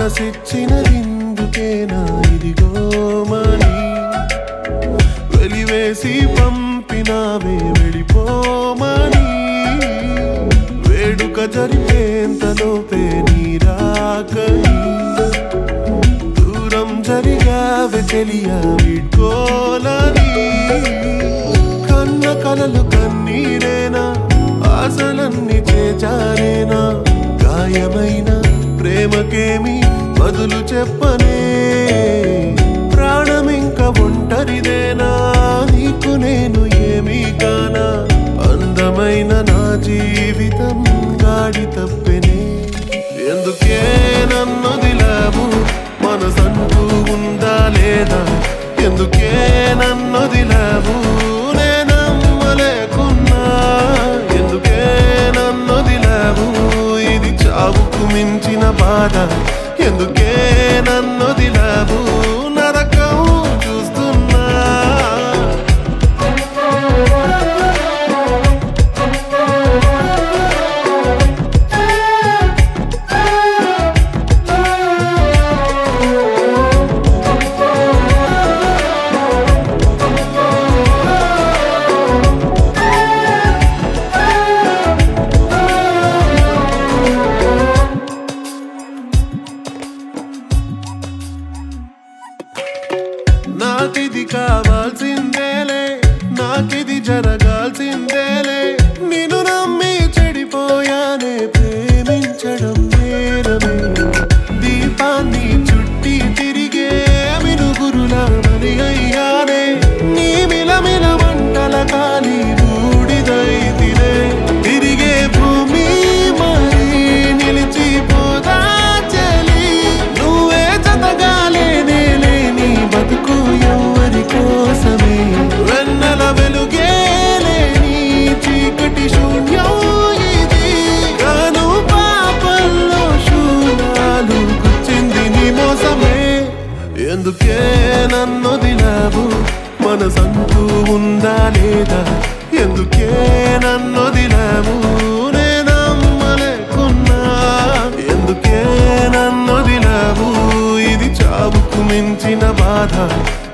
మనసిచ్చినదిందుకేనా ఇదిగో మని వెలివేసి పంపినావే వెళ్ళిపోమని వేడుక జరిపేంతలోపే నీరాకని దూరం జరిగావే తెలియ వీడ్కోలని కన్న కలలు కన్నీరేనా ఆశలన్నీ చేచారేనా గాయమైన ప్రేమకేమి బదులు చెప్పనే ప్రాణమింక ఒంటరిదేనా నీకు నేను ఏమీ కానా అందమైన నా జీవితం గాడి తప్పెనే ఎందుకే నన్ను దిలాము మనసంటూ ఉందా లేదా ఎందుకే నన్ను దిలాము నేనమ్మలేకున్నా ఎందుకే నన్ను దిలాము ఇది చావుకు మించిన బాధ ఎందుకే నన్ను దిలాము నరకం చూస్తున్నా నాకిది కావాల్సిందేలే నాకిది జరగాల్సిందేలే నిన్ను నమ్మి చెడిపోయానే ప్రేమించడం నేరమే దీపాన్ని చుట్టి తిరిగే మినుగురులా మరి అయ్యానే నీ మిలమిల మంటల కాలి బూడిదైతినే తిరిగే భూమి మరి నిలిచిపోదా చెలి నువ్వే జతగాలేనే లేని బతుకు ఎవరి కోసమే వెన్నెల వెలుగే లేని చీకటి శూన్యం ఇది కాను పాపల్లో శూలాలు గుచ్చింది నీ మోసమే ఎందుకే నన్ను దిలావు మనసంటూ ఉందా లేదా ఎందుకే నన్ను దిలావు నేనమ్మలేకున్నా ఎందుకే నన్ను దిలావు ఇది చావుకు మించిన బాధ